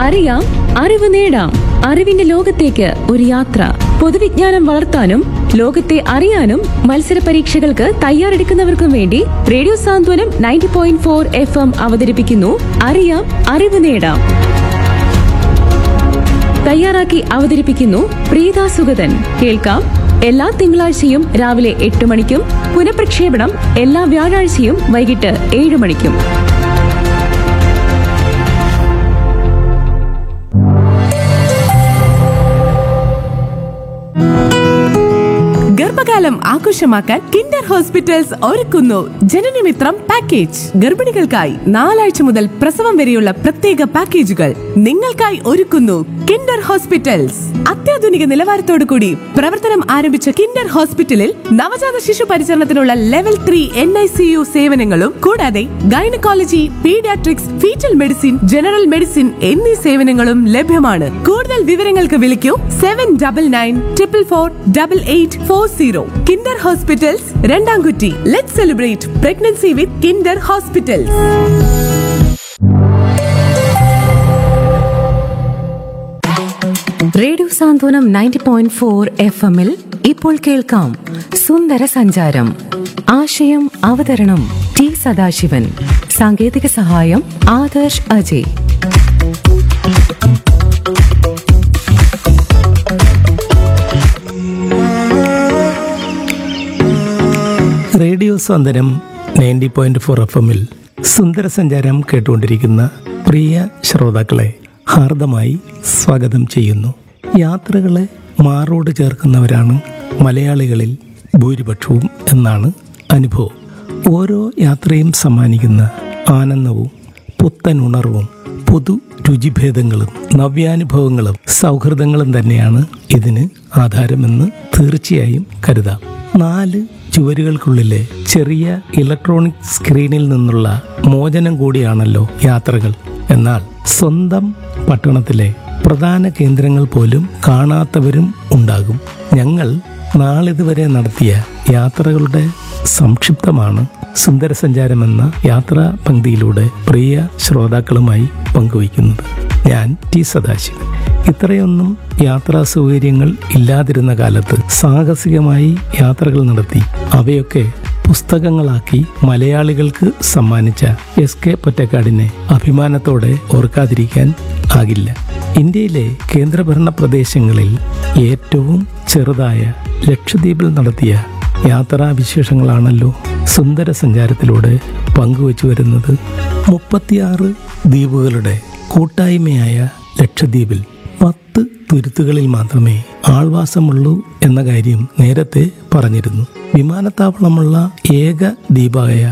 അറിയാം അറിവ് നേടാം അറിവിന്റെ ലോകത്തേക്ക് ഒരു യാത്ര പൊതുവിജ്ഞാനം വളർത്താനും ലോകത്തെ അറിയാനും മത്സര പരീക്ഷകൾക്ക് തയ്യാറെടുക്കുന്നവർക്കും വേണ്ടി radio Santhwanam ninety point four F M അവതരിപ്പിക്കുന്നു അറിയാം അറിവ് നേടാം തയ്യാറാക്കി അവതരിപ്പിക്കുന്നു പ്രീത സുഗതൻ കേൾക്കാം എല്ലാ തിങ്കളാഴ്ചയും രാവിലെ എട്ട് മണിക്കും പുനഃപ്രക്ഷേപണം എല്ലാ വ്യാഴാഴ്ചയും വൈകിട്ട് ഏഴ് മണിക്കും ഗർഭകാലം ആഘോഷമാക്കാൻ കിൻഡർ ഹോസ്പിറ്റൽസ് ഒരുക്കുന്നു ജനനമിത്രം പാക്കേജ് ഗർഭിണികൾക്കായി നാലാഴ്ച മുതൽ പ്രസവം വരെയുള്ള പ്രത്യേക പാക്കേജുകൾ നിങ്ങൾക്കായി ഒരുക്കുന്നു കിൻഡർ ഹോസ്പിറ്റൽസ് അത്യാധുനിക നിലവാരത്തോടു കൂടി പ്രവർത്തനം ആരംഭിച്ച കിൻഡർ ഹോസ്പിറ്റലിൽ നവജാത ശിശു പരിചരണത്തിനുള്ള level three N I C U സേവനങ്ങളും കൂടാതെ gynaecology paediatrics foetal medicine general medicine എന്നീ സേവനങ്ങളും ലഭ്യമാണ് കൂടുതൽ വിവരങ്ങൾക്ക് വിളിക്കൂ seven double nine triple four double eight four zero Kinder hospitals Randamkutti let celebrate pregnancy with Kinder hospitals radio Santhwanam ninety point four F എമ്മിൽ ഇപ്പോൾ കേൾക്കാം സുന്ദര സഞ്ചാരം ആശയം അവതരണം ടി സദാശിവൻ സാങ്കേതിക സഹായം Adarsh Ajay radio Santhwanam ninety point four F എമ്മിൽ സുന്ദര സഞ്ചാരം കേട്ടുകൊണ്ടിരിക്കുന്ന പ്രിയ ശ്രോതാക്കളെ ഹാർദമായി സ്വാഗതം ചെയ്യുന്നു യാത്രകളെ മാറോട് ചേർക്കുന്നവരാണ് മലയാളികളിൽ ഭൂരിപക്ഷവും എന്നാണ് അനുഭവം ഓരോ യാത്രയും സമ്മാനിക്കുന്ന ആനന്ദവും പുത്തൻ ഉണർവും പുതു രുചിഭേദങ്ങളും നവ്യാനുഭവങ്ങളും സൗഹൃദങ്ങളും തന്നെയാണ് ഇതിന് ആധാരമെന്ന് തീർച്ചയായും കരുതാം നാല് ചുവരുകൾക്കുള്ളിലെ ചെറിയ ഇലക്ട്രോണിക് സ്ക്രീനിൽ നിന്നുള്ള മോചനം കൂടിയാണല്ലോ യാത്രകൾ എന്നാൽ സ്വന്തം പട്ടണത്തിലെ പ്രധാന കേന്ദ്രങ്ങൾ പോലും കാണാത്തവരും ഉണ്ടാകും ഞങ്ങൾ നാളിതുവരെ നടത്തിയ യാത്രകളുടെ സംക്ഷിപ്തമാണ് സുന്ദരസഞ്ചാരമെന്ന യാത്രാ പങ്ക്തിയിലൂടെ പ്രിയ ശ്രോതാക്കളുമായി പങ്കുവയ്ക്കുന്നത് ഞാൻ ടി സദാശിവൻ ഇത്രയൊന്നും യാത്രാ സൗകര്യങ്ങൾ ഇല്ലാതിരുന്ന കാലത്ത് സാഹസികമായി യാത്രകൾ നടത്തി അവയൊക്കെ പുസ്തകങ്ങളാക്കി മലയാളികൾക്ക് സമ്മാനിച്ച എസ് കെ പൊറ്റക്കാടിനെ അഭിമാനത്തോടെ ഓർക്കാതിരിക്കാൻ ആകില്ല ഇന്ത്യയിലെ കേന്ദ്രഭരണ പ്രദേശങ്ങളിൽ ഏറ്റവും ചെറുതായ ലക്ഷദ്വീപിൽ നടത്തിയ യാത്രാവിശേഷങ്ങളാണല്ലോ സുന്ദര സഞ്ചാരത്തിലൂടെ പങ്കുവച്ചു വരുന്നത് മുപ്പത്തിയാറ് ദ്വീപുകളുടെ കൂട്ടായ്മയായ ലക്ഷദ്വീപിൽ പത്ത് തുരുത്തുകളിൽ മാത്രമേ ആൾവാസമുള്ളൂ എന്ന കാര്യം നേരത്തെ പറഞ്ഞിരുന്നു വിമാനത്താവളമുള്ള ഏക ദ്വീപായ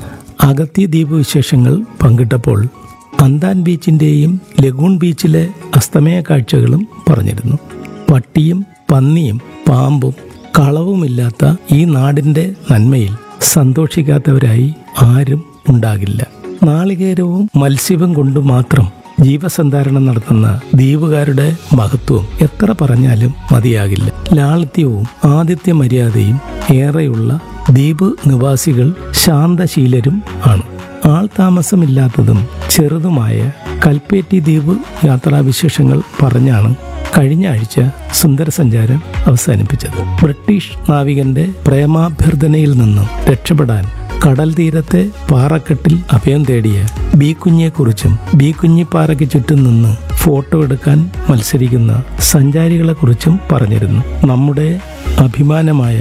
അഗത്തി ദ്വീപ് വിശേഷങ്ങൾ പങ്കിട്ടപ്പോൾ അന്താൻ ബീച്ചിന്റെയും ലഗൂൺ ബീച്ചിലെ അസ്തമയ കാഴ്ചകളും പറഞ്ഞിരുന്നു പട്ടിയും പന്നിയും പാമ്പും കളവുമില്ലാത്ത ഈ നാടിന്റെ നന്മയിൽ സന്തോഷിക്കാത്തവരായി ആരും ഉണ്ടാകില്ല നാളികേരവും മത്സ്യവും കൊണ്ട് മാത്രം ജീവസന്ധാരണം നടത്തുന്ന ദ്വീപുകാരുടെ മഹത്വം എത്ര പറഞ്ഞാലും മതിയാകില്ല ലാളിത്യവും ആതിഥ്യ മര്യാദയും ഏറെയുള്ള ദ്വീപ് നിവാസികൾ ശാന്തശീലരും ആണ് ആൾ താമസമില്ലാത്തതും ചെറുതുമായ കൽപ്പേറ്റി ദ്വീപ് യാത്രാവിശേഷങ്ങൾ പറഞ്ഞാണ് കഴിഞ്ഞ ആഴ്ച സുന്ദര സഞ്ചാരം അവസാനിപ്പിച്ചത് ബ്രിട്ടീഷ് നാവികന്റെ പ്രേമാഭ്യർത്ഥനയിൽ നിന്നും രക്ഷപ്പെടാൻ കടൽ തീരത്തെ പാറക്കെട്ടിൽ അഭയം തേടിയ ബി കുഞ്ഞിയെക്കുറിച്ചും ബി കുഞ്ഞിപ്പാറയ്ക്ക് ചുറ്റും നിന്ന് ഫോട്ടോ എടുക്കാൻ മത്സരിക്കുന്ന സഞ്ചാരികളെക്കുറിച്ചും പറഞ്ഞിരുന്നു നമ്മുടെ അഭിമാനമായ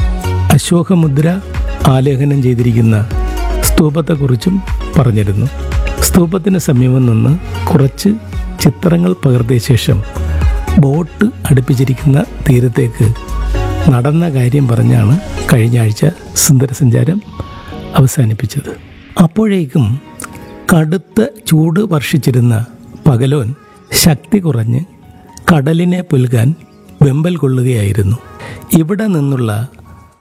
അശോകമുദ്ര ആലേഖനം ചെയ്തിരിക്കുന്ന സ്തൂപത്തെക്കുറിച്ചും പറഞ്ഞിരുന്നു സ്തൂപത്തിന് സമീപം നിന്ന് കുറച്ച് ചിത്രങ്ങൾ പകർത്തിയ ശേഷം ബോട്ട് അടുപ്പിച്ചിരിക്കുന്ന തീരത്തേക്ക് നടന്ന കാര്യം പറഞ്ഞാണ് കഴിഞ്ഞ ആഴ്ച സുന്ദരസഞ്ചാരം അവസാനിപ്പിച്ചത് അപ്പോഴേക്കും കടുത്ത ചൂട് വർഷിച്ചിരുന്ന പകലോൻ ശക്തി കുറഞ്ഞ് കടലിനെ പുൽകാൻ വെമ്പൽ കൊള്ളുകയായിരുന്നു ഇവിടെ നിന്നുള്ള